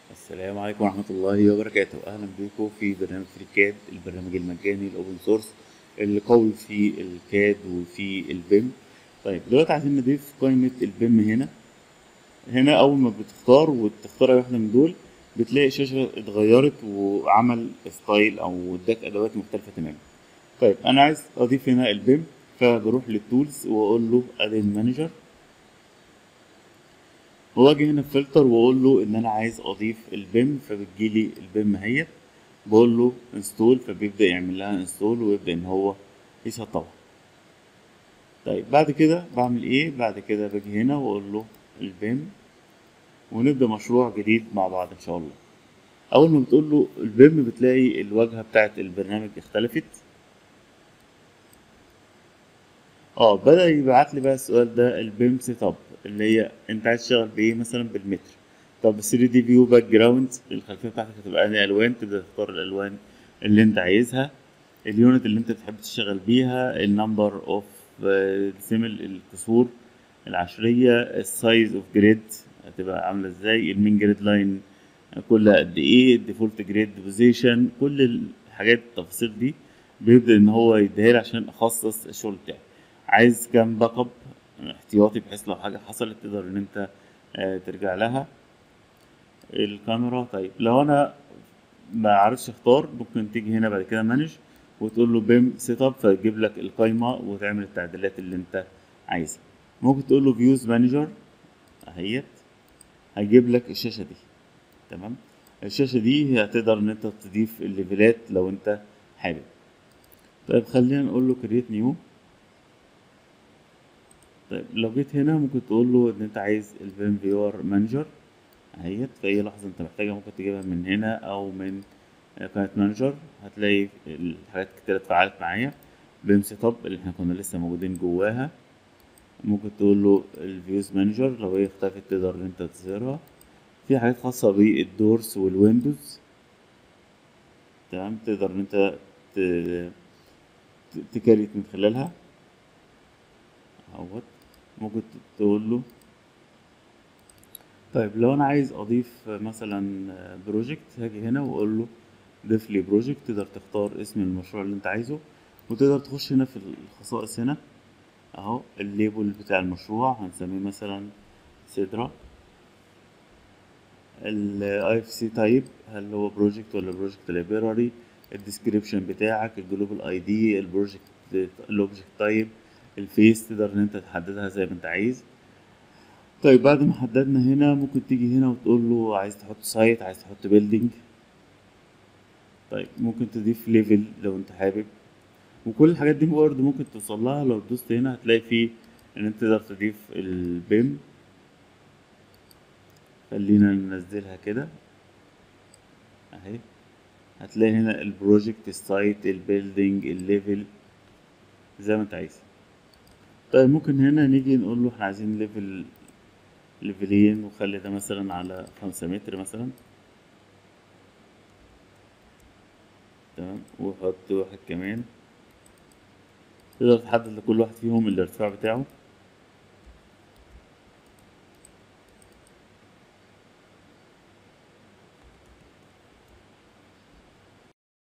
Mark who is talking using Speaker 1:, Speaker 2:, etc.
Speaker 1: السلام عليكم ورحمة الله وبركاته أهلا بكم في برنامج فريكاد البرنامج المجاني الأوبن سورس اللي قوي في الكاد وفي البيم طيب دلوقتي عايزين نضيف قائمة البيم هنا هنا أول ما بتختار وتختار أي واحدة من دول بتلاقي الشاشة اتغيرت وعمل ستايل أو اداك أدوات مختلفة تماما طيب أنا عايز أضيف هنا البيم فبروح للتولز وأقول له أدين مانجر واجي هنا في فلتر واقول له ان انا عايز اضيف البيم فبتجيلي البيم اهيت بقول له انستول فبيبدا يعمل لها انستول ويبدا ان هو يسطبها طيب بعد كده بعمل ايه بعد كده باجي هنا واقول له البيم ونبدا مشروع جديد مع بعض ان شاء الله اول ما بتقول له البيم بتلاقي الواجهه بتاعه البرنامج اختلفت اه بدا يبعت لي بقى السؤال ده البيم سيت اب اللي هي انت عايز تشتغل بايه مثلا بالمتر طب 3 دي فيو باك جراوند الخلفيه بتاعتك هتبقى انهي الوان تبدا تختار الالوان اللي انت عايزها اليونت اللي انت بتحب تشتغل بيها النمبر اوف سيمل الكسور العشريه السايز اوف جريد هتبقى عامله ازاي المين جريد لاين كل قد ايه الديفولت جريد بوزيشن كل الحاجات التفاصيل دي بيبدا ان هو يديها لي عشان اخصص الشغل بتاعي عايز كام باك اب احتياطي بحيث لو حاجه حصلت تقدر ان انت اه ترجع لها الكاميرا طيب لو انا ما عرفتش اختار ممكن تيجي هنا بعد كده مانج وتقول له بيم سيت اب فتجيب لك القايمه وتعمل التعديلات اللي انت عايزها ممكن تقول له فيوز مانجر اهيت هيجيب لك الشاشه دي تمام الشاشه دي هتقدر ان انت تضيف الليفلات لو انت حابب طيب خلينا نقول له كريت نيو طيب لو جيت هنا ممكن تقول له ان انت عايز البيم فيور مانجر اهيت في اي لحظه انت محتاجها ممكن تجيبها من هنا او من قناه مانجر هتلاقي الحاجات كتير اتفعلت معايا بيم سيت اب اللي احنا كنا لسه موجودين جواها ممكن تقول له الفيوز مانجر لو هي اختفت تقدر ان انت تظهرها في حاجات خاصه بالدورس والويندوز تمام تقدر ان انت تكريت من خلالها اهوت ممكن تقول له طيب لو انا عايز اضيف مثلا بروجكت هاجي هنا واقول له ضيف لي بروجكت تقدر تختار اسم المشروع اللي انت عايزه وتقدر تخش هنا في الخصائص هنا اهو الليبل بتاع المشروع هنسميه مثلا سيدرا الاي اف سي تايب هل هو بروجكت ولا بروجكت لايبراري الديسكريبشن بتاعك الجلوبال اي دي البروجكت الاوبجكت تايب الفيس تقدر ان انت تحددها زي ما انت عايز طيب بعد ما حددنا هنا ممكن تيجي هنا وتقول له عايز تحط سايت عايز تحط بيلدينج طيب ممكن تضيف ليفل لو انت حابب وكل الحاجات دي برضه ممكن توصل لها لو دوست هنا هتلاقي فيه ان انت تقدر تضيف البيم خلينا ننزلها كده اهي هتلاقي هنا البروجكت السايت البيلدينج الليفل زي ما انت عايز طيب ممكن هنا نيجي نقول له احنا عايزين ليفل ليفلين وخلي ده مثلا على خمسة متر مثلا تمام وحط واحد كمان تقدر تحدد لكل واحد فيهم الارتفاع بتاعه